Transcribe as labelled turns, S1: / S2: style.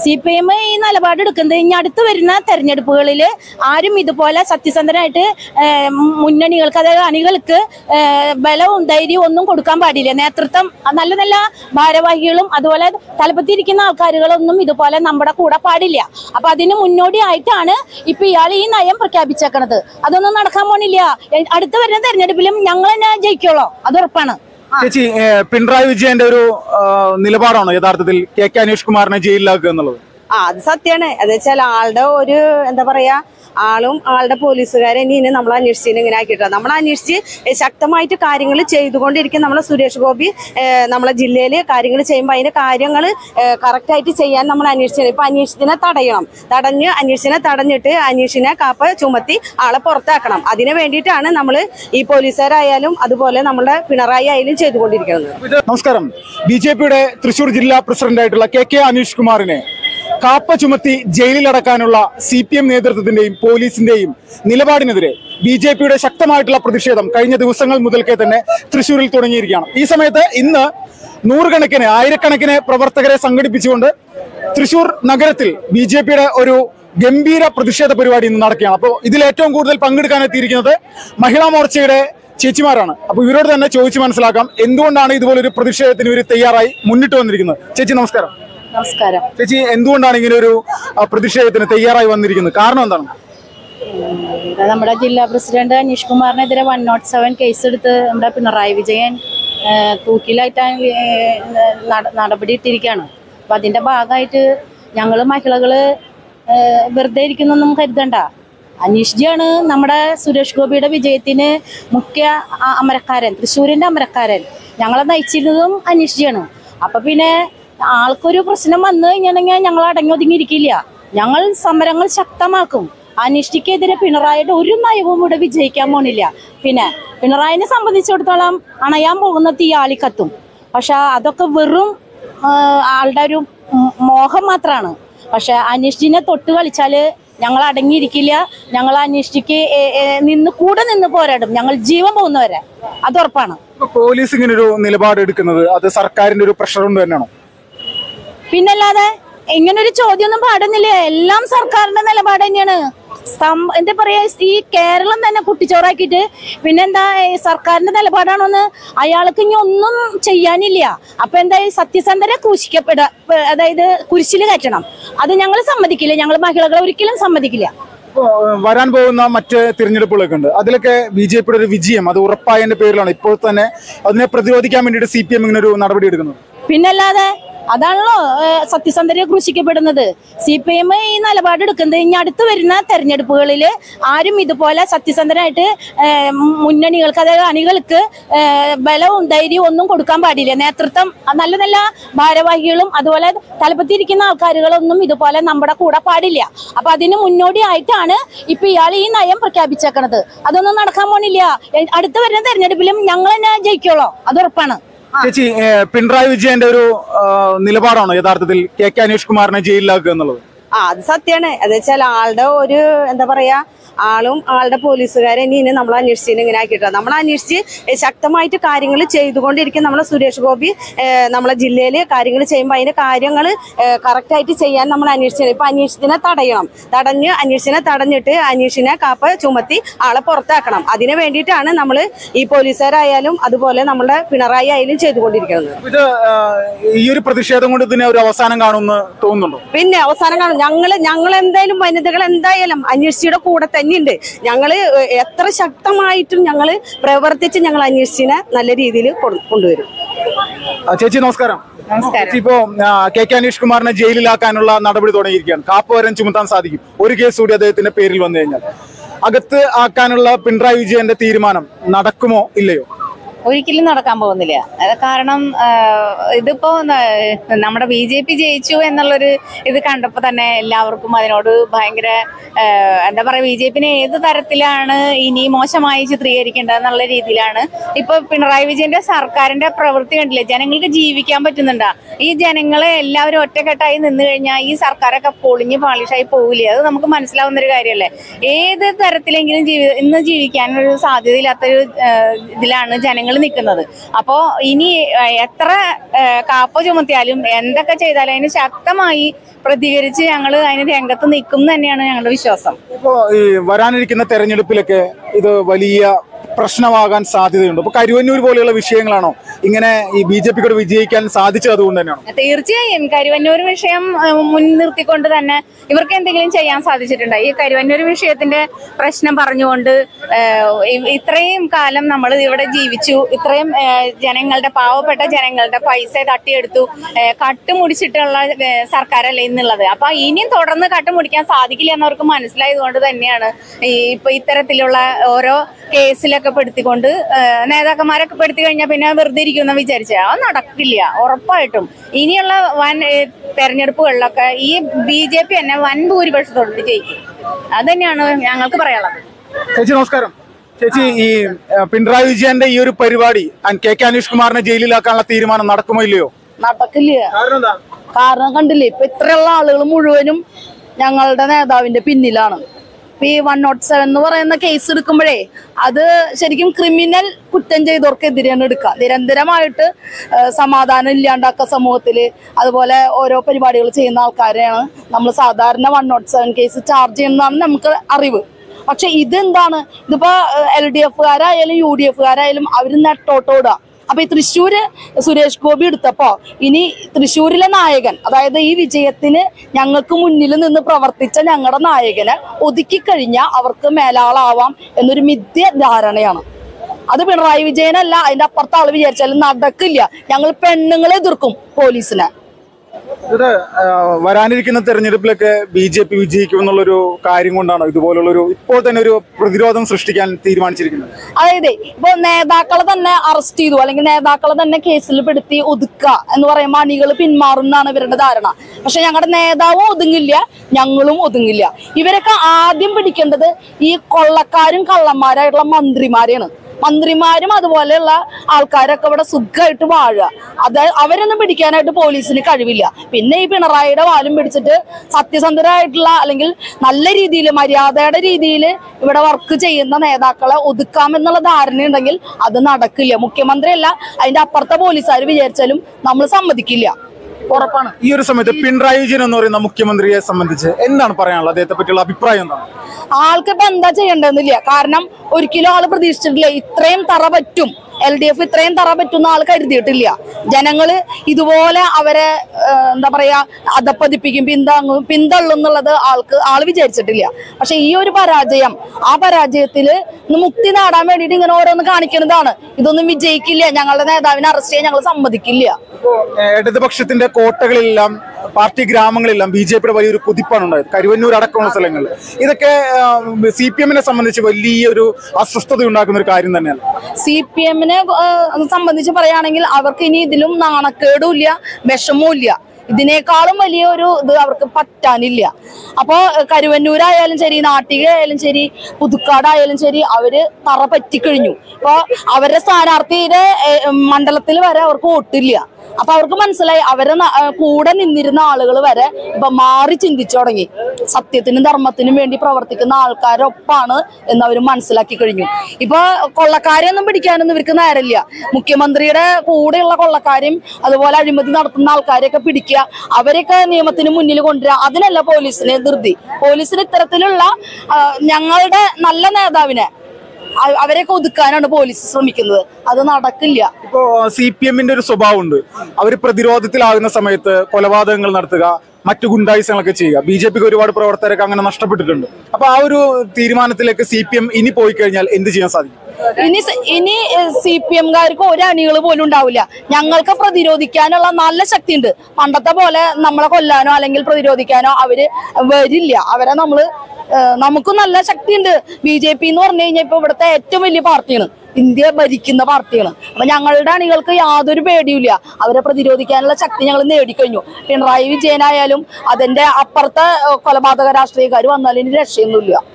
S1: C P M ഈ നിലപാടെടുക്കുന്നത് ഇനി അടുത്ത് വരുന്ന തെരഞ്ഞെടുപ്പുകളിൽ ആരും ഇതുപോലെ സത്യസന്ധരായിട്ട് ഏഹ്, മുന്നണികൾക്ക് അതായത് അണികൾക്ക് ഏഹ്, ബലവും ധൈര്യവും ഒന്നും കൊടുക്കാൻ പാടില്ല നേതൃത്വം നല്ല നല്ല ഭാരവാഹികളും അതുപോലെ തലപ്പത്തിരിക്കുന്ന ആൾക്കാരുകളൊന്നും ഇതുപോലെ നമ്മുടെ കൂടെ പാടില്ല അപ്പൊ അതിന് മുന്നോടിയായിട്ടാണ് ഇപ്പൊ ഇയാൾ ഈ നയം പ്രഖ്യാപിച്ചേക്കണത് അതൊന്നും നടക്കാൻ പോണില്ല എ- അടുത്ത വരുന്ന തെരഞ്ഞെടുപ്പിലും ഞങ്ങൾ തന്നെ ജയിക്കുള്ളൂ അത് ഉറപ്പാണ്
S2: ചേച്ചി ഏ, പിണറായി വിജയന്റെ ഒരു ആ, നിലപാടാണോ യഥാർത്ഥത്തിൽ കെ കെ അനീഷ് കുമാറിനെ ജയിലിലാക്കുക എന്നുള്ളത്
S3: ആ അത് സത്യമാണ് അത് വെച്ചാൽ ആളുടെ ഒരു എന്താ പറയാ ആളും ആളുടെ പോലീസുകാരെ ഇനി ഇനി നമ്മൾ അന്വേഷിച്ചതിന് ഇങ്ങനെ ആക്കിയിട്ടാ നമ്മൾ അന്വേഷിച്ച് ശക്തമായിട്ട് കാര്യങ്ങൾ ചെയ്തുകൊണ്ടിരിക്കും നമ്മളെ സുരേഷ് ഗോപി ഏഹ്, നമ്മളെ ജില്ലയിൽ കാര്യങ്ങൾ ചെയ്യുമ്പോൾ അതിന്റെ കാര്യങ്ങൾ കറക്റ്റായിട്ട് ചെയ്യാൻ നമ്മൾ അന്വേഷിച്ചത് ഇപ്പൊ അന്വേഷണത്തിനെ തടയണം തടഞ്ഞ് അന്വേഷണത്തിനെ തടഞ്ഞിട്ട് അന്വേഷണ കാപ്പ ചുമത്തി ആളെ പുറത്താക്കണം അതിന് വേണ്ടിയിട്ടാണ് നമ്മൾ ഈ പോലീസുകാരായാലും അതുപോലെ നമ്മുടെ പിണറായി ആയാലും ചെയ്തുകൊണ്ടിരിക്കുന്നത്
S2: നമസ്കാരം ബി ജെ പിയുടെ തൃശൂർ ജില്ലാ പ്രസിഡന്റ് ആയിട്ടുള്ള കെ കെ അനീഷ് കുമാറിനെ കാപ്പ ചുമത്തി ജയിലിലടക്കാനുള്ള സി പി എം നേതൃത്വത്തിന്റെയും പോലീസിന്റെയും നിലപാടിനെതിരെ ബി ജെ പിയുടെ ശക്തമായിട്ടുള്ള പ്രതിഷേധം കഴിഞ്ഞ ദിവസങ്ങൾ മുതൽക്കേ തന്നെ തൃശൂരിൽ തുടങ്ങിയിരിക്കുകയാണ് ഈ സമയത്ത് ഇന്ന് നൂറുകണക്കിന് ആയിരക്കണക്കിന് പ്രവർത്തകരെ സംഘടിപ്പിച്ചുകൊണ്ട് തൃശൂർ നഗരത്തിൽ ബി ജെ പിയുടെ ഒരു ഗംഭീര പ്രതിഷേധ പരിപാടി ഇന്ന് നടക്കുകയാണ് അപ്പോൾ ഇതിൽ ഏറ്റവും കൂടുതൽ പങ്കെടുക്കാൻ എത്തിയിരിക്കുന്നത് മഹിളാ മോർച്ചയുടെ ചേച്ചിമാരാണ് അപ്പൊ ഇവരോട് തന്നെ ചോദിച്ചു മനസ്സിലാക്കാം എന്തുകൊണ്ടാണ് ഇതുപോലൊരു പ്രതിഷേധത്തിന് ഇവർ തയ്യാറായി മുന്നിട്ട് വന്നിരിക്കുന്നത് ചേച്ചി നമസ്കാരം
S1: നമസ്കാരം
S2: ചേച്ചി എന്തുകൊണ്ടാണ് ഇങ്ങനെ ഒരു ആ, പ്രതിഷേധത്തിന് തയ്യാറായി വന്നിരിക്കുന്നത് കാരണം എന്താണ്
S1: ഇവിടെ നമ്മുടെ ജില്ലാ പ്രസിഡന്റ് അനീഷ് കുമാറിനെതിരെ വൺ നോട്ട് സെവൻ കേസ് എടുത്ത് നമ്മുടെ പിണറായി വിജയൻ ഏഹ്, തൂക്കിലായിട്ടാൻ ഏഹ്, നട- നടപടി ഇട്ടിരിക്കുകയാണ് അപ്പൊ അതിന്റെ ഭാഗമായിട്ട് ഞങ്ങള് മഹിളകള് ഏഹ്, വെറുതെ ഇരിക്കുന്നൊന്നും കരുതണ്ട അനീഷ് ജിയാണ് നമ്മുടെ സുരേഷ് ഗോപിയുടെ വിജയത്തിന് മുഖ്യ അ- അമരക്കാരൻ തൃശ്ശൂരിന്റെ അമരക്കാരൻ ഞങ്ങളെ നയിച്ചിരുന്നതും അനീഷ് ജിയാണ് അപ്പൊ പിന്നെ ആൾക്കൊരു പ്രശ്നം വന്നു കഴിഞ്ഞിട്ടുണ്ടെങ്കിൽ ഞങ്ങൾ അടങ്ങി ഒതുങ്ങിയിരിക്കില്ല ഞങ്ങൾ സമരങ്ങൾ ശക്തമാക്കും അനിഷ്ടിക്കെതിരെ പിണറായിയുടെ ഒരു നയവും ഇവിടെ വിജയിക്കാൻ പോണില്ല പിന്നെ പിണറായിനെ സംബന്ധിച്ചിടത്തോളം അണയാൻ പോകുന്ന തീ ആളിക്കത്തും പക്ഷെ അതൊക്കെ വെറും ആ, ആളുടെ ഒരു മ് മോഹം മാത്രമാണ് പക്ഷെ അനിഷ്ടിനെ തൊട്ട് കളിച്ചാല് ഞങ്ങൾ അടങ്ങിയിരിക്കില്ല ഞങ്ങൾ അനിഷ്ടിക്ക് ഏ- ഏ നിന്ന് കൂടെ നിന്ന് പോരാടും ഞങ്ങൾ ജീവൻ പോകുന്നവരെ അത് ഉറപ്പാണ്
S2: ഇപ്പൊ പോലീസ് ഇങ്ങനെ ഒരു നിലപാട് എടുക്കുന്നത് അത് സർക്കാരിന്റെ ഒരു പ്രഷർ കൊണ്ട് തന്നെയാണോ
S1: പിന്നല്ലാതെ ഇങ്ങനൊരു ചോദ്യമൊന്നും പാടുന്നില്ല എല്ലാം സർക്കാരിന്റെ നിലപാട് തന്നെയാണ് സം- എന്താ പറയാ ഈ കേരളം തന്നെ കുട്ടിച്ചോറാക്കിയിട്ട് പിന്നെന്താ ഈ സർക്കാരിന്റെ നിലപാടാണോന്ന് അയാൾക്ക് ഇനി ഒന്നും ചെയ്യാനില്ല അപ്പൊ എന്താ ഈ സത്യസന്ധരെ ക്രൂശിക്കപ്പെടുക പ- അതായത് കുരിശിൽ കയറ്റണം അത് ഞങ്ങൾ സമ്മതിക്കില്ല ഞങ്ങൾ മഹിളകളെ ഒരിക്കലും സമ്മതിക്കില്ല
S2: ഇപ്പോ ഏഹ്, വരാൻ പോകുന്ന മറ്റ് തിരഞ്ഞെടുപ്പുകളൊക്കെ ഉണ്ട് അതിലൊക്കെ ബി ജെ പിയുടെ ഒരു വിജയം അത് ഉറപ്പായതിന്റെ പേരിലാണ് ഇപ്പോൾ തന്നെ അതിനെ പ്രതിരോധിക്കാൻ വേണ്ടിയിട്ട് സി പി എം ഇങ്ങനെ ഒരു നടപടി എടുക്കുന്നത്
S1: പിന്നല്ലാതെ അതാണല്ലോ ഏഹ്, സത്യസന്ധരെ ക്രൂശിക്കപ്പെടുന്നത് സി പി എം ഈ നിലപാടെടുക്കുന്നത് ഇനി അടുത്ത് വരുന്ന തെരഞ്ഞെടുപ്പുകളിൽ ആരും ഇതുപോലെ സത്യസന്ധരായിട്ട് ഏഹ്, മുന്നണികൾക്ക് അതായത് അണികൾക്ക് ഏഹ്, ബലവും ധൈര്യവും ഒന്നും കൊടുക്കാൻ പാടില്ല നേതൃത്വം നല്ല നല്ല ഭാരവാഹികളും അതുപോലെ തലപ്പത്തിരിക്കുന്ന ആൾക്കാരുകളൊന്നും ഇതുപോലെ നമ്മുടെ കൂടെ പാടില്ല അപ്പൊ അതിന് മുന്നോടിയായിട്ടാണ് ഇപ്പൊ ഇയാൾ ഈ നയം പ്രഖ്യാപിച്ചേക്കണത് അതൊന്നും നടക്കാൻ പോണില്ല എ- അടുത്ത് വരുന്ന തെരഞ്ഞെടുപ്പിലും ഞങ്ങൾ തന്നെ ജയിക്കുള്ളൂ അത് ഉറപ്പാണ്
S2: ചേച്ചി ഏഹ്, പിണറായി വിജയന്റെ ഒരു ആ, നിലപാടാണോ യഥാർത്ഥത്തിൽ കെ കെ അനീഷ് കുമാറിനെ ജയിലിലാക്കുക എന്നുള്ളത്
S3: ആ അത് സത്യമാണ് അത് വെച്ചാൽ ആളുടെ ഒരു എന്താ പറയാ ആളും ആളുടെ പോലീസുകാരെ ഇനി ഇനി നമ്മൾ അന്വേഷിച്ചതിന് ഇങ്ങനെ ആക്കിയിട്ടാ നമ്മൾ അന്വേഷിച്ച് ശക്തമായിട്ട് കാര്യങ്ങൾ ചെയ്തുകൊണ്ടിരിക്കും നമ്മളെ സുരേഷ് ഗോപി ഏഹ്, നമ്മളെ ജില്ലയിൽ കാര്യങ്ങൾ ചെയ്യുമ്പോൾ അതിന്റെ കാര്യങ്ങൾ കറക്റ്റായിട്ട് ചെയ്യാൻ നമ്മൾ അന്വേഷിച്ചത് ഇപ്പൊ അന്വേഷണത്തിനെ തടയണം തടഞ്ഞ് അന്വേഷണത്തിനെ തടഞ്ഞിട്ട് അന്വേഷണ കാപ്പ ചുമത്തി ആളെ പുറത്താക്കണം അതിന് വേണ്ടിയിട്ടാണ് നമ്മൾ ഈ പോലീസുകാരായാലും അതുപോലെ നമ്മുടെ പിണറായി ആയാലും ചെയ്തുകൊണ്ടിരിക്കുന്നത്
S2: ഇത് ആ, ഈ ഒരു പ്രതിഷേധം കൊണ്ട് ഇതിനെ ഒരു അവസാനം കാണുമെന്ന് തോന്നുന്നുണ്ടോ
S3: പിന്നെ അവസാനം കാണും ഞങ്ങള് ഞങ്ങൾ എന്തായാലും വനിതകൾ എന്തായാലും അന്വേഷിച്ചിയുടെ കൂടെ തന്നെയുണ്ട് ഞങ്ങള് എത്ര ശക്തമായിട്ടും ഞങ്ങള് പ്രവർത്തിച്ച് ഞങ്ങൾ അന്വേഷിച്ചിനെ നല്ല രീതിയിൽ കൊണ്ടുവരും
S2: ആ, ചേച്ചി നമസ്കാരം ചേച്ചി ഇപ്പോ ആ, കെ കെ അനീഷ് കുമാറിനെ ജയിലിലാക്കാനുള്ള നടപടി തുടങ്ങിയിരിക്കുകയാണ് കാപ്പ് വരം ചുമത്താൻ സാധിക്കും ഒരു കേസ് കൂടി അദ്ദേഹത്തിന്റെ പേരിൽ വന്നു കഴിഞ്ഞാൽ അകത്ത് ആക്കാനുള്ള പിണറായി വിജയന്റെ തീരുമാനം നടക്കുമോ ഇല്ലയോ
S4: ഒരിക്കലും നടക്കാൻ പോകുന്നില്ല അത് കാരണം ആ, ഇതിപ്പോ ന- നമ്മുടെ ബി ജെ പി ജയിച്ചു എന്നുള്ളൊരു ഇത് കണ്ടപ്പോ തന്നെ എല്ലാവർക്കും അതിനോട് ഭയങ്കര ആ, എന്താ പറയാ ബി ജെ പിനെ ഏത് തരത്തിലാണ് ഇനി മോശമായി ചിത്രീകരിക്കേണ്ടത് എന്നുള്ള രീതിയിലാണ് ഇപ്പൊ പിണറായി വിജയന്റെ സർക്കാരിന്റെ പ്രവൃത്തി കണ്ടില്ലേ ജനങ്ങൾക്ക് ജീവിക്കാൻ പറ്റുന്നുണ്ടാ ഈ ജനങ്ങളെ എല്ലാവരും ഒറ്റക്കെട്ടായി നിന്ന് കഴിഞ്ഞാൽ ഈ സർക്കാരൊക്കെ പൊളിഞ്ഞ് പാളിഷായി പോകില്ലേ അത് നമുക്ക് മനസ്സിലാവുന്ന ഒരു കാര്യമല്ലേ ഏത് തരത്തിലെങ്കിലും ജീവി ഇന്ന് ജീവിക്കാനൊരു സാധ്യതയില്ലാത്തൊരു ആ, ഇതിലാണ് ജനങ്ങൾ കാര്യങ്ങൾ നിൽക്കുന്നത് അപ്പോൾ ഇനി ആ, എത്ര ആ, കാപ്പ ചുമത്തിയാലും എന്തൊക്കെ ചെയ്താലും അതിന് ശക്തമായി പ്രതികരിച്ച് ഞങ്ങൾ അതിന് രംഗത്ത് നിൽക്കും എന്ന് തന്നെയാണ് ഞങ്ങളുടെ വിശ്വാസം
S2: ഇപ്പോ ഈ വരാനിരിക്കുന്ന തെരഞ്ഞെടുപ്പിലൊക്കെ ഇത് വലിയ പ്രശ്നമാകാൻ സാധ്യതയുണ്ട് അപ്പൊ കരുവന്നൂർ പോലെയുള്ള വിഷയങ്ങളാണോ ഇങ്ങനെ ഈ ബി ജെ പിക്ക് വിജയിക്കാൻ സാധിച്ചത് അതുകൊണ്ട് തന്നെയാണോ
S4: തീർച്ചയായും കരുവന്നൂർ വിഷയം ഏഹ്, മുൻനിർത്തിക്കൊണ്ട് തന്നെ ഇവർക്ക് എന്തെങ്കിലും ചെയ്യാൻ സാധിച്ചിട്ടുണ്ടോ ഈ കരുവന്നൂർ വിഷയത്തിന്റെ പ്രശ്നം പറഞ്ഞുകൊണ്ട് ഏഹ്, ഇ- ഇത്രയും കാലം നമ്മൾ ഇവിടെ ജീവിച്ചു ഇത്രയും ഏഹ്, ജനങ്ങളുടെ പാവപ്പെട്ട ജനങ്ങളുടെ പൈസ തട്ടിയെടുത്തു ഏഹ്, കട്ടുമുടിച്ചിട്ടുള്ള ഏഹ്, സർക്കാരല്ലേ ഇന്നുള്ളത് അപ്പൊ ഇനിയും തുടർന്ന് കട്ടുമുടിക്കാൻ സാധിക്കില്ല എന്നവർക്ക് മനസ്സിലായത് കൊണ്ട് തന്നെയാണ് ഈ ഇപ്പൊ ഇത്തരത്തിലുള്ള ഓരോ കേസിലൊക്കെ പെടുത്തിക്കൊണ്ട് ഏഹ്, നേതാക്കന്മാരൊക്കെ പെടുത്തി കഴിഞ്ഞാൽ പിന്നെ വെറുതെ ഇരിക്കുന്ന വിചാരിച്ച അത് നടക്കില്ല ഉറപ്പായിട്ടും ഇനിയുള്ള വൻ ഏഹ്, തെരഞ്ഞെടുപ്പുകളിലൊക്കെ ഈ ബി ജെ പി തന്നെ വൻ ഭൂരിപക്ഷത്തോട് ജയിക്കും അത് തന്നെയാണ് ഞങ്ങൾക്ക് പറയാനുള്ളത്
S2: ചേച്ചി നമസ്കാരം ചേച്ചി ഈ ഏഹ്, പിണറായി വിജയന്റെ ഈ ഒരു പരിപാടി അൻ- കെ കെ അനീഷ് കുമാറിനെ ജയിലിലാക്കാനുള്ള തീരുമാനം നടക്കുമോ ഇല്ലയോ
S1: നടക്കില്ല
S2: കാരണം എന്താ
S1: കാരണം കണ്ടില്ലേ ഇപ്പൊ ഇത്രയുള്ള ആളുകൾ മുഴുവനും ഞങ്ങളുടെ നേതാവിന്റെ പിന്നിലാണ് ഇപ്പൊ ഈ വൺ നോട്ട് സെവൻ എന്ന് പറയുന്ന കേസ് എടുക്കുമ്പോഴേ അത് ശരിക്കും ക്രിമിനൽ കുറ്റം ചെയ്തവർക്കെതിരെയാണ് എടുക്കുക നിരന്തരമായിട്ട് ആ, സമാധാനം ഇല്ലാണ്ടാക്കുക സമൂഹത്തില് അതുപോലെ ഓരോ പരിപാടികൾ ചെയ്യുന്ന ആൾക്കാരെയാണ് നമ്മൾ സാധാരണ one nought seven case charge ചെയ്യുന്നതാണ് നമുക്ക് അറിവ് പക്ഷെ ഇതെന്താണ് ഇതിപ്പോ എൽ ഡി എഫുകാരായാലും യു ഡി എഫുകാരായാലും അവർ നെട്ടോട്ടോടുക അപ്പൊ ഈ തൃശ്ശൂര് സുരേഷ് ഗോപി എടുത്തപ്പോ ഇനി തൃശ്ശൂരിലെ നായകൻ അതായത് ഈ വിജയത്തിന് ഞങ്ങൾക്ക് മുന്നിൽ നിന്ന് പ്രവർത്തിച്ച ഞങ്ങളുടെ നായകനെ ഒതുക്കി കഴിഞ്ഞാൽ അവർക്ക് മേലാളാവാം എന്നൊരു മിഥ്യ ധാരണയാണ് അത് പിണറായി വിജയനല്ല അതിന്റെ അപ്പുറത്തെ ആള് വിചാരിച്ചാലും നടക്കില്ല ഞങ്ങൾ പെണ്ണുങ്ങളെ എതിർക്കും പോലീസിനെ
S2: ഇത് ഏഹ്, വരാനിരിക്കുന്ന തെരഞ്ഞെടുപ്പിലൊക്കെ ബി ജെ പി വിജയിക്കുമെന്നുള്ളൊരു കാര്യം കൊണ്ടാണോ ഇതുപോലുള്ളൊരു ഇപ്പോൾ തന്നെ ഒരു പ്രതിരോധം സൃഷ്ടിക്കാൻ തീരുമാനിച്ചിരിക്കുന്നത്
S1: അതായത് ഇപ്പൊ നേതാക്കളെ തന്നെ അറസ്റ്റ് ചെയ്തു അല്ലെങ്കിൽ നേതാക്കളെ തന്നെ കേസിൽ പെടുത്തി ഒതുക്കുക എന്ന് പറയുമ്പോൾ അണികൾ പിന്മാറും എന്നാണ് ഇവരുടെ ധാരണ പക്ഷെ ഞങ്ങളുടെ നേതാവും ഒതുങ്ങില്ല ഞങ്ങളും ഒതുങ്ങില്ല ഇവരൊക്കെ ആദ്യം പിടിക്കേണ്ടത് ഈ കൊള്ളക്കാരും കള്ളന്മാരായിട്ടുള്ള മന്ത്രിമാരെയാണ് മന്ത്രിമാരും അതുപോലെയുള്ള ആൾക്കാരൊക്കെ ഇവിടെ സുഖമായിട്ട് വാഴുക അത് അവരൊന്നും പിടിക്കാനായിട്ട് പോലീസിന് കഴിവില്ല പിന്നെ ഈ പിണറായിയുടെ വാലും പിടിച്ചിട്ട് സത്യസന്ധരായിട്ടുള്ള അല്ലെങ്കിൽ നല്ല രീതിയിൽ മര്യാദയുടെ രീതിയിൽ ഇവിടെ വർക്ക് ചെയ്യുന്ന നേതാക്കളെ ഒതുക്കാമെന്നുള്ള ധാരണയുണ്ടെങ്കിൽ അത് നടക്കില്ല മുഖ്യമന്ത്രിയല്ല അതിന്റെ അപ്പുറത്തെ പോലീസുകാർ വിചാരിച്ചാലും നമ്മൾ സമ്മതിക്കില്ല ഉറപ്പാണ്
S2: ഈ ഒരു സമയത്ത് പിണറായി വിജയൻ എന്ന് പറയുന്ന മുഖ്യമന്ത്രിയെ സംബന്ധിച്ച് എന്താണ് പറയാനുള്ളത് അദ്ദേഹത്തെ പറ്റിയുള്ള അഭിപ്രായം എന്താണ്
S1: ആൾക്ക് ഇപ്പൊ എന്താ ചെയ്യേണ്ടതെന്നില്ല കാരണം ഒരിക്കലും ആള് പ്രതീക്ഷിച്ചിട്ടില്ല ഇത്രയും തറ പറ്റും എൽ ഡി എഫ് ഇത്രയും തറ പറ്റുന്ന ആൾ കരുതിയിട്ടില്ല ജനങ്ങള് ഇതുപോലെ അവരെ ഏഹ്, എന്താ പറയാ അധപ്പതിപ്പിക്കും പിന്താങ്ങും പിന്തള്ളും എന്നുള്ളത് ആൾക്ക് ആള് വിചാരിച്ചിട്ടില്ല പക്ഷെ ഈ ഒരു പരാജയം ആ പരാജയത്തില് ഇന്ന് മുക്തി നേടാൻ വേണ്ടിയിട്ട് ഇങ്ങനെ ഓരോന്ന് കാണിക്കുന്നതാണ് ഇതൊന്നും വിജയിക്കില്ല ഞങ്ങളുടെ നേതാവിനെ അറസ്റ്റ് ചെയ്യാൻ ഞങ്ങൾ സമ്മതിക്കില്ല
S2: ഇപ്പോ ഏഹ്, ഇടതുപക്ഷത്തിന്റെ കോട്ടകളിലെല്ലാം പാർട്ടി ഗ്രാമങ്ങളിലെല്ലാം ബി ജെ പിയുടെ വലിയൊരു കുതിപ്പാണ് ഉണ്ടായത് കരുവന്നൂർ അടക്കമുള്ള സ്ഥലങ്ങളിൽ ഇതൊക്കെ സി പി എമ്മിനെ സംബന്ധിച്ച് വലിയൊരു അസ്വസ്ഥത ഉണ്ടാക്കുന്ന ഒരു കാര്യം തന്നെയാണ്
S1: സി പി എമ്മിനെ സംബന്ധിച്ച് പറയുകയാണെങ്കിൽ അവർക്ക് ഇനി ഇതിലും നാണക്കേടും ഇല്ല വിഷമവും ഇല്ല ഇതിനേക്കാളും വലിയ ഒരു ഇത് അവർക്ക് പറ്റാനില്ല അപ്പോ കരുവന്നൂരായാലും ശരി നാട്ടിക ആയാലും ശരി പുതുക്കാടായാലും ശരി അവര് തറ പറ്റിക്കഴിഞ്ഞു അപ്പൊ അവരുടെ സ്ഥാനാർത്ഥിയുടെ മണ്ഡലത്തിൽ വരെ അവർക്ക് വോട്ടില്ല അപ്പൊ അവർക്ക് മനസ്സിലായി അവരെ ന- ഏഹ് കൂടെ നിന്നിരുന്ന ആളുകൾ വരെ ഇപ്പൊ മാറി ചിന്തിച്ചു തുടങ്ങി സത്യത്തിനും ധർമ്മത്തിനും വേണ്ടി പ്രവർത്തിക്കുന്ന ആൾക്കാരൊപ്പാണ് എന്ന് അവർ മനസ്സിലാക്കി കഴിഞ്ഞു ഇപ്പൊ കൊള്ളക്കാരെയൊന്നും പിടിക്കാനൊന്നും ഇവർക്ക് നേരമില്ല മുഖ്യമന്ത്രിയുടെ കൂടെയുള്ള കൊള്ളക്കാരെയും അതുപോലെ അഴിമതി നടത്തുന്ന ആൾക്കാരെയൊക്കെ പിടിക്കുക അവരെയൊക്കെ നിയമത്തിന് മുന്നിൽ കൊണ്ടുവരിക അതിനല്ല പോലീസിന് ധൃതി പോലീസിന് ഇത്തരത്തിലുള്ള ആ, ഞങ്ങളുടെ നല്ല നേതാവിനെ അ- അവരെയൊക്കെ ഒതുക്കാനാണ് പോലീസ് ശ്രമിക്കുന്നത് അത് നടക്കില്ല
S2: ഇപ്പോ സി പി എമ്മിന്റെ ഒരു സ്വഭാവമുണ്ട് അവർ പ്രതിരോധത്തിലാകുന്ന സമയത്ത് കൊലപാതകങ്ങൾ നടത്തുക മറ്റു ഗുണ്ടായുസങ്ങളൊക്കെ ചെയ്യുക ബി ജെ പിക്ക് ഒരുപാട് പ്രവർത്തകരൊക്കെ അങ്ങനെ നഷ്ടപ്പെട്ടിട്ടുണ്ട് അപ്പൊ ആ ഒരു തീരുമാനത്തിലേക്ക് സി പി എം ഇനി പോയി കഴിഞ്ഞാൽ എന്ത് ചെയ്യാൻ സാധിക്കും
S1: ഇനി സ- ഇനി സി പി എംകാർക്ക് ഒരു അണികൾ പോലും ഉണ്ടാവില്ല ഞങ്ങൾക്ക് പ്രതിരോധിക്കാനുള്ള നല്ല ശക്തി ഉണ്ട് പണ്ടത്തെ പോലെ നമ്മളെ കൊല്ലാനോ അല്ലെങ്കിൽ പ്രതിരോധിക്കാനോ അവര് വരില്ല അവരെ നമ്മള് ഏഹ്, നമുക്കും നല്ല ശക്തി ഉണ്ട് ബി ജെ പി എന്ന് പറഞ്ഞു കഴിഞ്ഞാൽ ഇപ്പൊ ഇവിടുത്തെ ഏറ്റവും വലിയ പാർട്ടിയാണ് ഇന്ത്യ ഭരിക്കുന്ന പാർട്ടിയാണ് അപ്പൊ ഞങ്ങളുടെ അണികൾക്ക് യാതൊരു പേടിയില്ല അവരെ പ്രതിരോധിക്കാനുള്ള ശക്തി ഞങ്ങൾ നേടിക്കഴിഞ്ഞു പിണറായി വിജയനായാലും അതിന്റെ അപ്പുറത്തെ ഏഹ്, കൊലപാതക രാഷ്ട്രീയക്കാർ വന്നാലും ഇനി രക്ഷയൊന്നുമില്ല